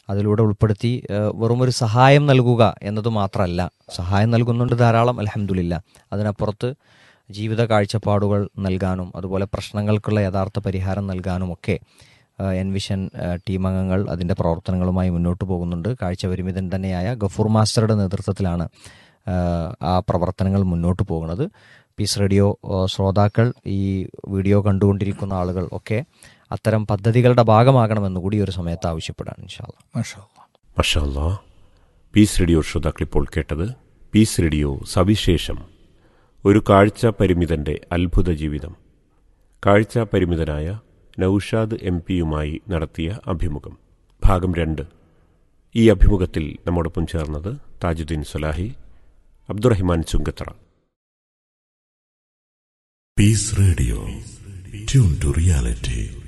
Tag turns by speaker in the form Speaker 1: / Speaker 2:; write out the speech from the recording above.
Speaker 1: അതിലൂടെ ഉൾപ്പെടുത്തി ഏഹ്, വെറും ഒരു സഹായം നൽകുക എന്നത് മാത്രമല്ല സഹായം നൽകുന്നുണ്ട് ധാരാളം അലഹമുല്ല അതിനപ്പുറത്ത് ജീവിത കാഴ്ചപ്പാടുകൾ നൽകാനും അതുപോലെ പ്രശ്നങ്ങൾക്കുള്ള യഥാർത്ഥ പരിഹാരം നൽകാനും ഒക്കെ ഏഹ്, എൻവിഷൻ ഏഹ്, ടീം അംഗങ്ങൾ അതിൻ്റെ പ്രവർത്തനങ്ങളുമായി മുന്നോട്ട് പോകുന്നുണ്ട് കാഴ്ച പരിമിതൻ തന്നെയായ ഗഫൂർ മാസ്റ്ററുടെ നേതൃത്വത്തിലാണ് ഏഹ്, ആ പ്രവർത്തനങ്ങൾ മുന്നോട്ട് പോകുന്നത് പീസ് റേഡിയോ ഏഹ്, ശ്രോതാക്കൾ ഈ വീഡിയോ കണ്ടുകൊണ്ടിരിക്കുന്ന ആളുകൾ ഒക്കെ അത്തരം പദ്ധതികളുടെ ഭാഗമാകണമെന്ന് കൂടി ഈ ഒരു സമയത്ത് ആവശ്യപ്പെടാൻ ഇൻഷാല്ല
Speaker 2: മാഷാ അല്ലാ.
Speaker 3: മഷാല്ല പീസ് റേഡിയോ ശ്രോതാക്കൾ ഇപ്പോൾ കേട്ടത് പീസ് റേഡിയോ സവിശേഷം ഒരു കാഴ്ച പരിമിതന്റെ അത്ഭുത ജീവിതം കാഴ്ച പരിമിതനായ നൌഷാദ് എം പിയുമായി നടത്തിയ അഭിമുഖം ഭാഗം രണ്ട് ഈ അഭിമുഖത്തിൽ നമ്മോടൊപ്പം ചേർന്നത് Thajudheen Salahi Abdurahiman Chungathara
Speaker 4: Peace Radio. Tune to reality.